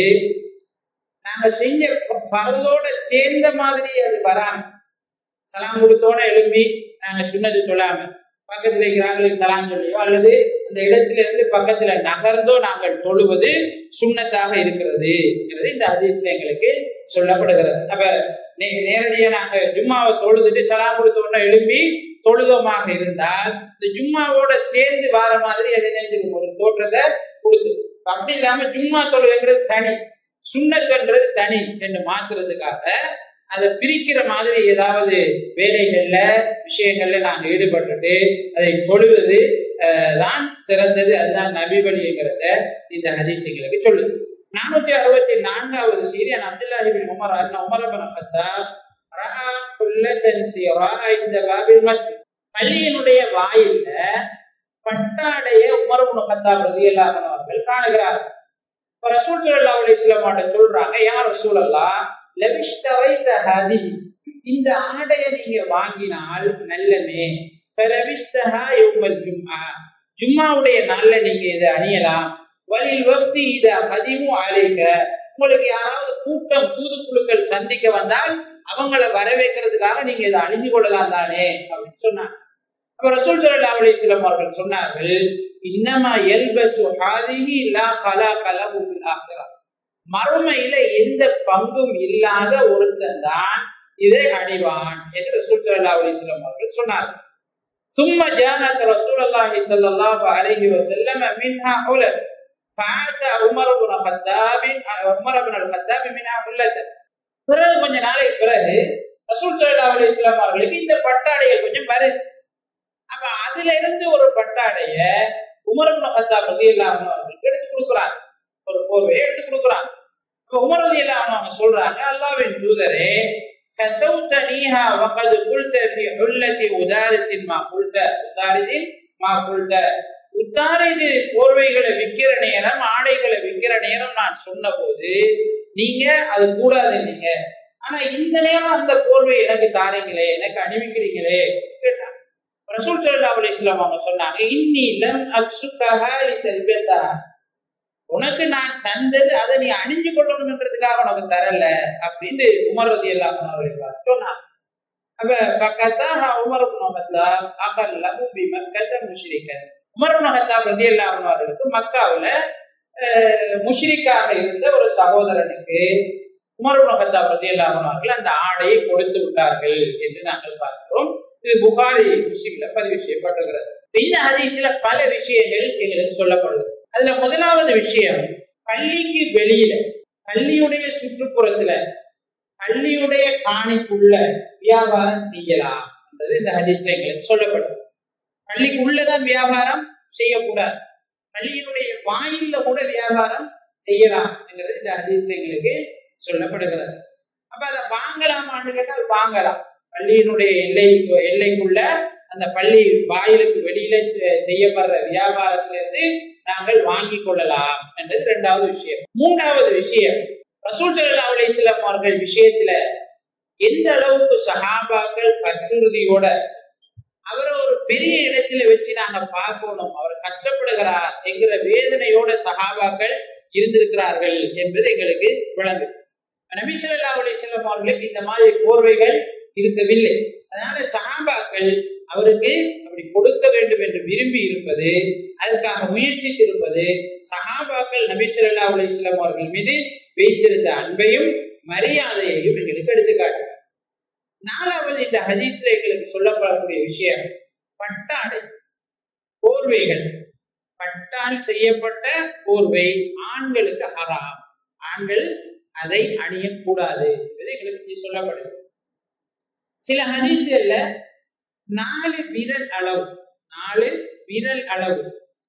நாங்க செஞ்ச பரதோட சேர்ந்த மாதிரி அது வராம சலாம் கொடுத்தோட எழுப்பி நாங்க சுண்ணத்து தொழாம பக்கத்துல இருக்கிறாங்களுக்கு சலாம் சொல்லியோ அல்லது அந்த இடத்துல இருந்து பக்கத்துல நகர்ந்தோ நாங்கள் தொழுவது சுண்ணத்தாக இருக்கிறது இந்த அதிசயம் எங்களுக்கு சொல்லப்படுகிறது அப்ப நேரடியா நாங்க ஜும்மாவை தொழுதுட்டு சலாம் கொடுத்த உடனே எழுப்பி தொழுதமாக இருந்தால் இந்த ஜும்மாவோட சேர்ந்து வார மாதிரி அது நினைஞ்சிருக்கும் ஒரு தோற்றத்தை கொடுத்து அப்படி இல்லாம ஜும்மா தொழுகைங்கிறது தனி சுண்ணத்துன்றது தனி என்று மாத்துறதுக்காக அதை பிரிக்கிற மாதிரி ஏதாவது வேலைகள்ல விஷயங்கள்ல நாங்க ஈடுபட்டுட்டு அதை தொழுவது தான் சிறந்தது அதுதான் நபி வழிங்கிறத இந்த ஹதீசங்களுக்கு சொல்லுது நானூத்தி அறுபத்தி நான்காவது செய்தி அப்துல்லாஹிபின் உமர் அண்ணா உமரபன ஹத்தா இந்த பாபில் மஸ்ஜித் பள்ளியினுடைய வாயில பட்டாடைய உமரபுன ஹத்தா பிரதி அவர்கள் காணுகிறார்கள் இப்ப ரசூல் சல்லா அலி இஸ்லாமாட்ட சொல்றாங்க யார் ரசூல் அல்லா லபிஷ்டரைத்த ஹதி இந்த ஆடையை நீங்க வாங்கினால் நல்லமே ஃபலபிஷ்தஹா யௌமல் ஜும்ஆ ஜும்மாவுடைய நாள்ல நீங்க இதை அணியலாம் வலில் வஃப்தி இத பதிமு அழைக்க உங்களுக்கு யாராவது கூட்டம் தூதுக்குழுக்கள் சந்திக்க வந்தால் அவங்கள வரவேற்கிறதுக்காக நீங்க இதை அணிஞ்சு கொள்ளலாம் தானே அப்படின்னு சொன்னாங்க அப்ப ரசூல் சல்லா அலி இஸ்லாம் அவர்கள் சொன்னார்கள் இன்னமா எல்பசு ஹாதிஹி லா கலா கலஹு ஃபில் ஆখিরাহ மறுமையில எந்த பங்கும் இல்லாத ஒருத்தன் தான் இதை அணிவான் என்று ரசூல் ஸல்லல்லாஹு அலைஹி வஸல்லம் அவர்கள் சொன்னார்கள் ثم جاءت رسول الله صلى الله عليه وسلم منها حلل فأتى عمر بن الخطاب عمر بن الخطاب منها حلة பிறகு கொஞ்ச நாளைக்கு பிறகு ரசூல் ஸல்லல்லாஹு அலைஹி வஸல்லம் அவர்களுக்கு இந்த பட்டாடைகள் கொஞ்சம் வருது அப்ப அதுல இருந்து ஒரு பட்டாடைய உமரபுன ஹத்தாப் ரதி இல்லாம அவர்களுக்கு எடுத்து கொடுக்குறாங்க ஒரு போர்வை எடுத்து கொடுக்குறாங்க அப்ப உமர் ரதி இல்லாம அவங்க சொல்றாங்க அல்லாவின் தூதரே கசௌதனிஹா வகது குல்த ஃபி ஹுல்லதி உதாரத்தின் மா குல்த உதாரத்தின் மா குல்த உத்தாரிது போர்வைகளை விற்கிற நேரம் ஆடைகளை விற்கிற நேரம் நான் சொன்ன போது நீங்க அது கூடாது நீங்க ஆனா இந்த நேரம் அந்த போர்வை எனக்கு தாரீங்களே எனக்கு அணிவிக்கிறீங்களே கேட்டாங்க ரசூல் சல்லா அலிஸ்லாம் அவங்க சொன்னாங்க இன்னி லம் அக்சுக்காக இந்த உனக்கு நான் தந்தது அதை நீ அணிஞ்சு கொள்ளணும்ன்றதுக்காக உனக்கு தரல அப்படின்னு உமர் ரதி எல்லாம் அவர்கள் சொன்னாங்க அப்ப கசாஹா உமர் முகத்தாப் அகல் லஹு பி மக்கத்த முஷ்ரிகன் உமர் முகத்தாப் ரதி எல்லாம் அவர்களுக்கு மக்காவுல முஷ்ரிக்காக இருந்த ஒரு சகோதரனுக்கு உமர் முகத்தாப் ரதி எல்லாம் அவர்கள் அந்த ஆடையை கொடுத்து விட்டார்கள் என்று நாங்கள் பார்க்கிறோம் இது புகாரி முஸ்லிம்ல பதிவு செய்யப்பட்டிருக்கிறது இந்த ஹதீஸ்ல பல விஷயங்கள் எங்களுக்கு சொல்லப்படுது அதுல முதலாவது விஷயம் பள்ளிக்கு வெளியில பள்ளியுடைய சுற்றுப்புறத்துல பள்ளியுடைய காணிக்குள்ள வியாபாரம் செய்யலாம் என்பது இந்த ஹதீஸ்ல எங்களுக்கு சொல்லப்படுது பள்ளிக்குள்ளதான் வியாபாரம் செய்யக்கூடாது பள்ளியினுடைய வாயில்ல கூட வியாபாரம் செய்யலாம் என்கிறது இந்த ஹதீஸ்ல எங்களுக்கு சொல்லப்படுகிறது அப்ப அதை வாங்கலாமான்னு கேட்டால் வாங்கலாம் பள்ளியினுடைய எல்லை எல்லைக்குள்ள அந்த பள்ளி வாயிலுக்கு வெளியில செய்யப்படுற வியாபாரத்திலிருந்து நாங்கள் வாங்கி கொள்ளலாம் என்றது இரண்டாவது விஷயம் மூன்றாவது விஷயம் ரசூல் சல்லா அலிஸ்லாம் அவர்கள் விஷயத்துல எந்த அளவுக்கு சஹாபாக்கள் பற்றுறுதியோட அவரை ஒரு பெரிய இடத்துல வச்சு நாங்க பார்க்கணும் அவர் கஷ்டப்படுகிறார் என்கிற வேதனையோட சஹாபாக்கள் இருந்திருக்கிறார்கள் என்பது எங்களுக்கு விளங்கு நபி சொல்லா அலிஸ்லாம் அவர்களுக்கு இந்த மாதிரி போர்வைகள் இருக்கவில்லை அதனால சஹாபாக்கள் அவருக்கு அப்படி கொடுக்க வேண்டும் என்று விரும்பி இருப்பது அதற்காக முயற்சித்து இருப்பது சஹாபாக்கள் நபி சொல்லா அலிஸ்லாம் அவர்கள் மீது வைத்திருந்த அன்பையும் மரியாதையையும் எங்களுக்கு எடுத்துக்காட்டு நாலாவது இந்த ஹதீஸ்ல எங்களுக்கு சொல்லப்படக்கூடிய விஷயம் பட்டாடை போர்வைகள் பட்டால் செய்யப்பட்ட போர்வை ஆண்களுக்கு ஹராம் ஆண்கள் அதை அணியக்கூடாது என்பது எங்களுக்கு சொல்லப்படுது சில ஹதீஸ்கள்ல நாலு விரல் அளவு நாலு விரல் அளவு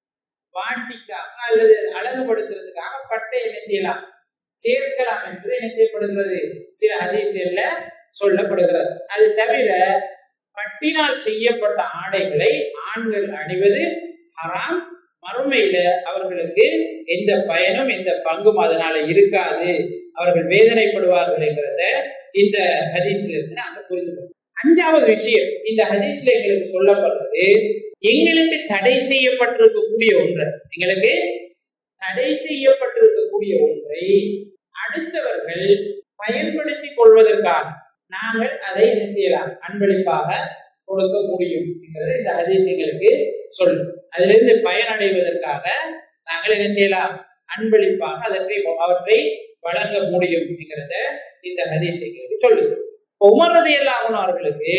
வாட்டிக்காக அல்லது அழகுபடுத்துறதுக்காக பட்டை என்ன செய்யலாம் சேர்க்கலாம் என்பது என்ன செய்யப்படுகிறது சில ஹதீஸ்கள்ல சொல்லப்படுகிறது அது தவிர பட்டினால் செய்யப்பட்ட ஆடைகளை ஆண்கள் அணிவது ஹராம் மறுமையில அவர்களுக்கு எந்த பயனும் எந்த பங்கும் அதனால இருக்காது அவர்கள் வேதனைப்படுவார்கள் என்கிறத இந்த ஹதீஸ்ல இருந்து நாங்க புரிந்து அஞ்சாவது விஷயம் இந்த ஹதீஸ்ல எங்களுக்கு சொல்லப்படுறது எங்களுக்கு தடை செய்யப்பட்டிருக்கக்கூடிய ஒன்று எங்களுக்கு தடை செய்யப்பட்டிருக்கக்கூடிய ஒன்றை அடுத்தவர்கள் பயன்படுத்திக் கொள்வதற்காக நாங்கள் அதை என்ன செய்யலாம் அன்பளிப்பாக கொடுக்க முடியும் என்கிறது இந்த ஹதீஸ் எங்களுக்கு சொல்லும் அதிலிருந்து பயனடைவதற்காக நாங்கள் என்ன செய்யலாம் அன்பளிப்பாக அதற்றை அவற்றை வழங்க முடியும் என்கிறத இந்த ஹதீஸ் எங்களுக்கு சொல்லுது உமரது எல்லாம் அவர்களுக்கு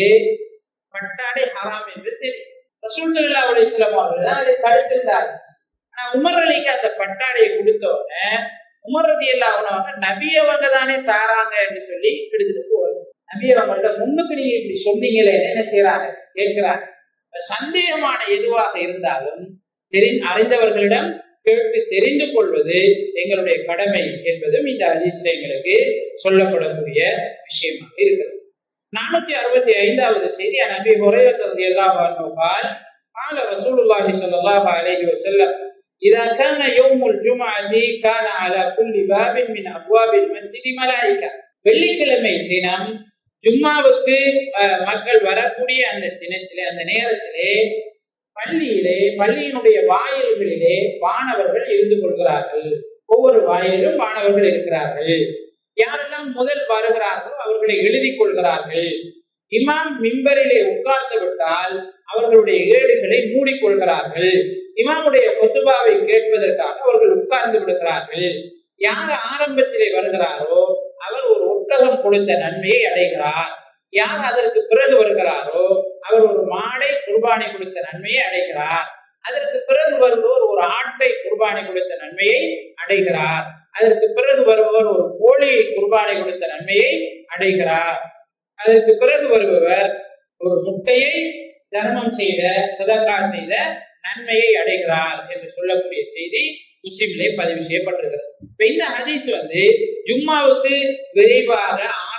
பட்டாடை ஹராம் என்று தெரியும் ரசூல்லா அலிஸ்லாம் அவர்கள் தான் அதை தடுத்திருந்தார் ஆனா உமர் அலிக்கு அந்த பட்டாடையை கொடுத்த உடனே உமரது எல்லாம் அவங்க நபியவங்க தானே தாராங்க என்று சொல்லி எடுத்துட்டு போவாங்க நபியவங்கள்ட்ட முன்னுக்கு நீங்க இப்படி சொன்னீங்களே என்ன செய்யறாங்க கேட்கிறாங்க சந்தேகமான எதுவாக இருந்தாலும் தெரி அறிந்தவர்களிடம் கேட்டு தெரிந்து கொள்வது எங்களுடைய கடமை என்பதும் இந்த அதிசயம் எங்களுக்கு சொல்லப்படக்கூடிய விஷயமாக இருக்கிறது நானூத்தி அறுபத்தி ஐந்தாவது செய்தி நபி ஹுரையத்தது எல்லா வாழ்வால் قال رسول الله صلى الله عليه وسلم إذا كان يوم الجمعة كان على كل باب من أبواب المسجد ملائكة வெள்ளிக்கிழமை தினம் ஜும்மாவுக்கு மக்கள் வரக்கூடிய அந்த தினத்திலே அந்த நேரத்திலே பள்ளியிலே பள்ளியினுடைய வாயில்களிலே வானவர்கள் இருந்து கொள்கிறார்கள் ஒவ்வொரு வாயிலும் மாணவர்கள் இருக்கிறார்கள் யாரெல்லாம் முதல் வருகிறார்களோ அவர்களை எழுதி கொள்கிறார்கள் இமாம் மிம்பரிலே உட்கார்ந்து விட்டால் அவர்களுடைய ஏடுகளை மூடிக்கொள்கிறார்கள் இமாமுடைய கொத்துபாவை கேட்பதற்காக அவர்கள் உட்கார்ந்து விடுகிறார்கள் யார் ஆரம்பத்திலே வருகிறாரோ அவர் ஒரு ஒட்டகம் கொடுத்த நன்மையை அடைகிறார் யார் அதற்கு பிறகு வருகிறாரோ அவர் ஒரு மாடை குர்பானி கொடுத்த நன்மையை அடைகிறார் அதற்கு பிறகு வருபவர் ஒரு ஆட்டை குர்பானி கொடுத்த நன்மையை அடைகிறார் அதற்கு பிறகு வருபவர் ஒரு கோழியை குர்பானை கொடுத்த நன்மையை அடைகிறார் அதற்கு பிறகு வருபவர் ஒரு முட்டையை தர்மம் செய்த சதக்கா செய்த நன்மையை அடைகிறார் என்று சொல்லக்கூடிய செய்தி முஸ்லிம்லே பதிவு செய்யப்பட்டிருக்கிறது இப்ப இந்த ஹதீஸ் வந்து ஜும்மாவுக்கு விரைவாக ஆரம்ப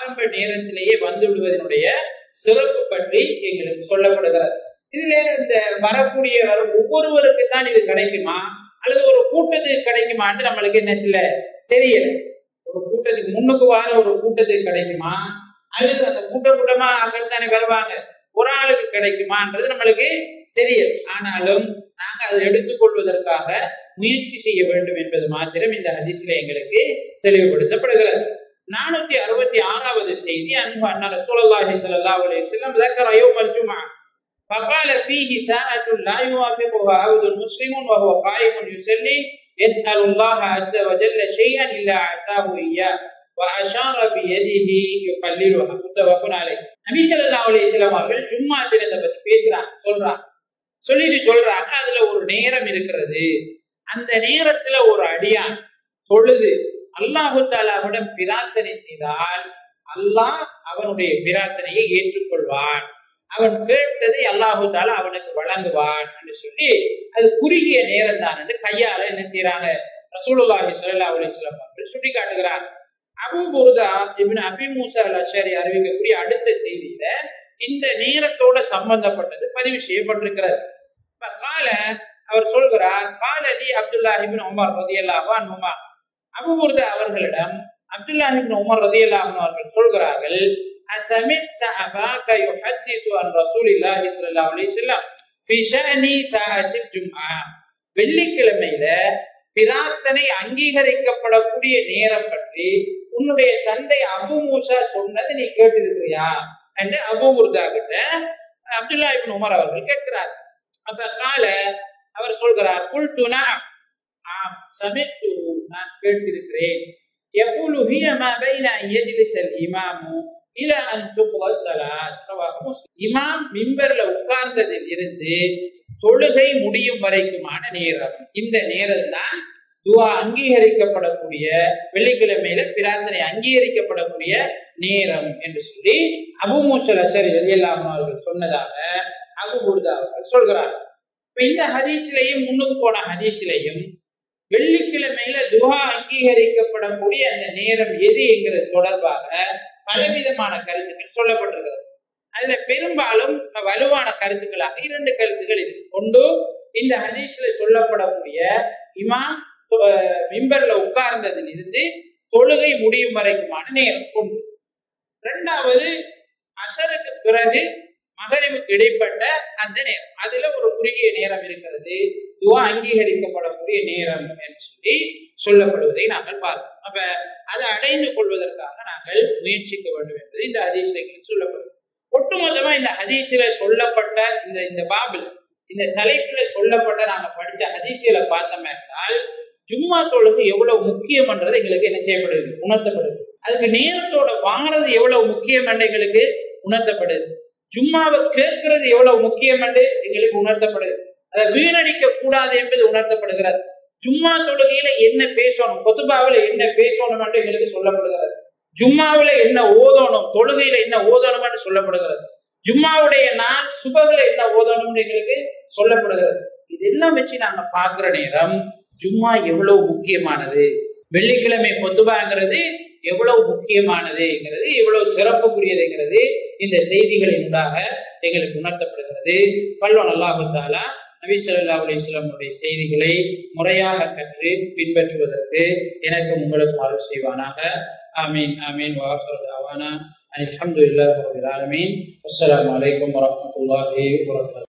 ஆரம்ப நேரத்திலேயே வந்து விடுவதனுடைய சிறப்பு பற்றி எங்களுக்கு சொல்லப்படுகிறது இதுல இந்த வரக்கூடிய வரும் ஒவ்வொருவருக்கு தான் இது கிடைக்குமா அல்லது ஒரு கூட்டத்துக்கு கிடைக்குமான்னு நம்மளுக்கு என்ன சில தெரியல ஒரு கூட்டத்துக்கு முன்னுக்கு வார ஒரு கூட்டத்துக்கு கிடைக்குமா அல்லது அந்த கூட்ட கூட்டமா ஆக்கள் தானே வருவாங்க ஒரு ஆளுக்கு கிடைக்குமான்றது நம்மளுக்கு தெரியும் ஆனாலும் நாங்க அதை எடுத்துக்கொள்வதற்காக முயற்சி செய்ய வேண்டும் என்பது மாத்திரம் இந்த ஹதீஸ்ல எங்களுக்கு தெளிவுபடுத்தப்படுகிறது நானூத்தி அறுபத்தி ஆறாவது செய்தி அன்பு அண்ணா ரசூலுல்லாஹி ஸல்லல்லாஹு அலைஹி வஸல்லம் ذكر يوم الجمعة فقال فيه ساعة لا يوافقها عبد مسلم وهو قائم يصلي يسأل الله عز وجل شيئا إلا أعطاه إياه وأشار بيده يقللها متفق عليه நபி ஸல்லல்லாஹு அலைஹி வஸல்லம் அவர்கள் ஜும்மா தினத்தை பத்தி பேசுறாங்க சொல்றாங்க சொல்லிட்டு சொல்றாங்க அதுல ஒரு நேரம் இருக்கிறது அந்த நேரத்துல ஒரு அடியான் தொழுது அல்லாஹு தாலாவிடம் பிரார்த்தனை செய்தால் அல்லாஹ் அவனுடைய பிரார்த்தனையை ஏற்றுக்கொள்வான் அவன் கேட்டதை அல்லாஹு தாலா அவனுக்கு வழங்குவான் என்று சொல்லி அது குறுகிய நேரம் தான் என்று கையால என்ன செய்யறாங்க ரசூலுல்லாஹி ஸல்லல்லாஹு அலைஹி வஸல்லம் அவர்கள் சுட்டி காட்டுகிறார் அபு புர்தா இப்னு அபி மூசா அல் அஷரி அறிவிக்கக்கூடிய அடுத்த செய்தியில இந்த நேரத்தோட சம்பந்தப்பட்டது பதிவு செய்யப்பட்டிருக்கிறது கால அவர் சொல்கிறார் காலலி அப்துல்லாஹிபின் உமர் ரதியல்லாஹு அன்ஹுமா அபுபுர்தா அவர்களிடம் அப்துல்லாஹிபின் உமர் ரதியல்லாஹு அவர்கள் சொல்கிறார்கள் أسمعت أباك يحدث عن رسول الله صلى الله عليه وسلم في شأن ساعة الجمعة வெள்ளிக்கிழமையில பிரார்த்தனை அங்கீகரிக்கப்படக்கூடிய நேரம் பற்றி உன்னுடைய தந்தை அபு மூசா சொன்னது நீ கேட்டிருக்கிறியா என்று அபு முர்தா கிட்ட அப்துல்லா இபின் உமர் அவர்கள் கேட்கிறார் அப்ப கால அவர் சொல்கிறார் குல்துனா ஆம் சமித்து நான் கேட்டிருக்கிறேன் يقول هي ما بين أن يجلس الإمام إلى أن تقضى الصلاة رواه مسلم இமாம் மிம்பர்ல உட்கார்ந்ததில் இருந்து தொழுகை முடியும் வரைக்குமான நேரம் இந்த நேரம் தான் துவா அங்கீகரிக்கப்படக்கூடிய வெள்ளிக்கிழமையில பிரார்த்தனை அங்கீகரிக்கப்படக்கூடிய நேரம் என்று சொல்லி அபு மூசல் அசரி எல்லாம் அவர்கள் சொன்னதாக அபு புர்தா அவர்கள் சொல்கிறார் இப்ப இந்த ஹதீஸ்லையும் முன்னுக்கு போன ஹதீஸ்லையும் வெள்ளிக்கிழமையில துவா அங்கீகரிக்கப்படக்கூடிய அந்த நேரம் எது என்கிறது தொடர்பாக பலவிதமான கருத்துக்கள் சொல்லப்பட்டிருக்கிறது அதுல பெரும்பாலும் வலுவான கருத்துக்களாக இரண்டு கருத்துக்கள் இருக்கு ஒன்று இந்த ஹதீஸ்ல சொல்லப்படக்கூடிய இமாம் மிம்பர்ல உட்கார்ந்ததில் இருந்து தொழுகை முடியும் வரைக்குமான நேரம் ஒன்று இரண்டாவது அசருக்கு பிறகு மகரிவுக்கு இடைப்பட்ட அந்த நேரம் அதுல ஒரு குறுகிய நேரம் இருக்கிறது துவா அங்கீகரிக்கப்படக்கூடிய நேரம் என்று சொல்லி சொல்லப்படுவதை நாங்கள் பார்க்கிறோம் அப்ப அதை அடைந்து கொள்வதற்காக நாங்கள் முயற்சிக்க வேண்டும் என்பது இந்த ஹதீஸ்களில் சொல்லப்படுது ஒட்டுமொத்தமா இந்த ஹதீஸில சொல்லப்பட்ட இந்த இந்த பாபிள் இந்த தலைப்புல சொல்லப்பட்ட நாங்க படித்த ஹதீசில பார்த்தோம் என்றால் ஜும்மா தொழுகை எவ்வளவு முக்கியம்ன்றது எங்களுக்கு என்ன செய்யப்படுது உணர்த்தப்படுது அதுக்கு நேரத்தோட வாங்குறது எவ்வளவு முக்கியம் என்று எங்களுக்கு உணர்த்தப்படுது ஜும்மாவை கேட்கறது எவ்வளவு முக்கியம் என்று எங்களுக்கு உணர்த்தப்படுது அதை வீணடிக்க கூடாது என்பது உணர்த்தப்படுகிறது ஜும்மா தொழுகையில என்ன பேசணும் கொத்துபாவில என்ன பேசணும் என்று எங்களுக்கு சொல்லப்படுகிறது ஜும்மாவில என்ன ஓதணும் தொழுகையில என்ன ஓதணும் என்று சொல்லப்படுகிறது ஜும்மாவுடைய நாள் சுபகுல என்ன ஓதணும்னு எங்களுக்கு சொல்லப்படுகிறது இதெல்லாம் வச்சு நாங்க பாக்குற நேரம் ஜும்மா எவ்வளவு முக்கியமானது வெள்ளிக்கிழமை கொத்துபாங்கிறது எவ்வளவு முக்கியமானதுங்கிறது எவ்வளவு சிறப்புக்குரியதுங்கிறது இந்த செய்திகளினூடாக எங்களுக்கு உணர்த்தப்படுகிறது பல்வன் அல்லாஹாலா நபி சொல்லா அலிஸ்லாமுடைய செய்திகளை முறையாக கற்று பின்பற்றுவதற்கு எனக்கும் உங்களுக்கும் அருள் செய்வானாக ஆமீன் ஆமீன் வாசர் அவானா الحمد لله رب العالمين والسلام عليكم ورحمة الله وبركاته